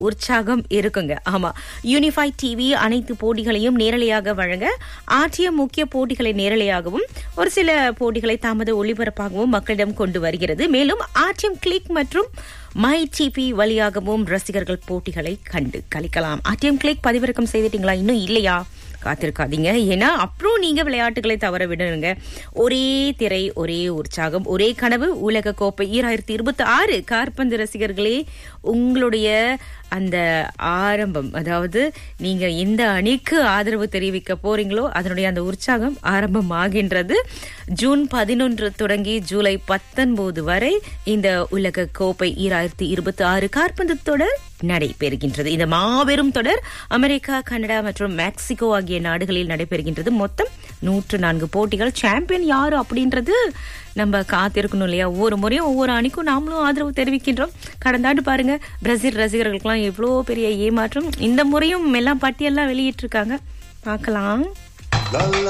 உற்சாகம் இருக்குங்க ஆமா யூனிஃபை டிவி அனைத்து போட்டிகளையும் நேரலையாக வழங்க ஆற்றிய முக்கிய போட்டிகளை நேரலையாகவும் ஒரு சில போட்டிகளை தாமத ஒளிபரப்பாகவும் மக்களிடம் கொண்டு வருகிறது மேலும் ஆர்டிஎம் கிளிக் மற்றும் மை டிபி வழியாகவும் ரசிகர்கள் போட்டிகளை கண்டு கழிக்கலாம் ஆர்டிஎம் கிளிக் பதிவிறக்கம் செய்துட்டீங்களா இன்னும் இல்லையா காத்திருக்காதீங்க ஏன்னா அப்புறம் நீங்க விளையாட்டுகளை தவற விடுங்க ஒரே திரை ஒரே உற்சாகம் ஒரே கனவு உலக கோப்பை ஈராயிரத்தி இருபத்தி ஆறு கார்பந்து ரசிகர்களே உங்களுடைய அந்த ஆரம்பம் அதாவது நீங்க எந்த அணிக்கு ஆதரவு தெரிவிக்க போறீங்களோ அதனுடைய அந்த உற்சாகம் ஆரம்பமாகின்றது ஜூன் பதினொன்று தொடங்கி ஜூலை பத்தொன்பது வரை இந்த உலக கோப்பை ஈராயிரத்தி இருபத்தி ஆறு கார்பந்து தொடர் நடைபெறுகின்றது இந்த மாபெரும் தொடர் அமெரிக்கா கனடா மற்றும் மெக்சிகோ ஆகிய நாடுகளில் நடைபெறுகின்றது மொத்தம் நூற்று நான்கு போட்டிகள் சாம்பியன் யாரு அப்படின்றது நம்ம காத்திருக்கணும் இல்லையா ஒவ்வொரு முறையும் ஒவ்வொரு அணிக்கும் நாமளும் ஆதரவு தெரிவிக்கின்றோம் கடந்த ஆண்டு பாருங்க பிரேசில் ரசிகர்களுக்கெல்லாம் எவ்வளோ பெரிய ஏமாற்றம் இந்த முறையும் எல்லாம் பட்டியெல்லாம் வெளியிட்டிருக்காங்க பார்க்கலாம் La la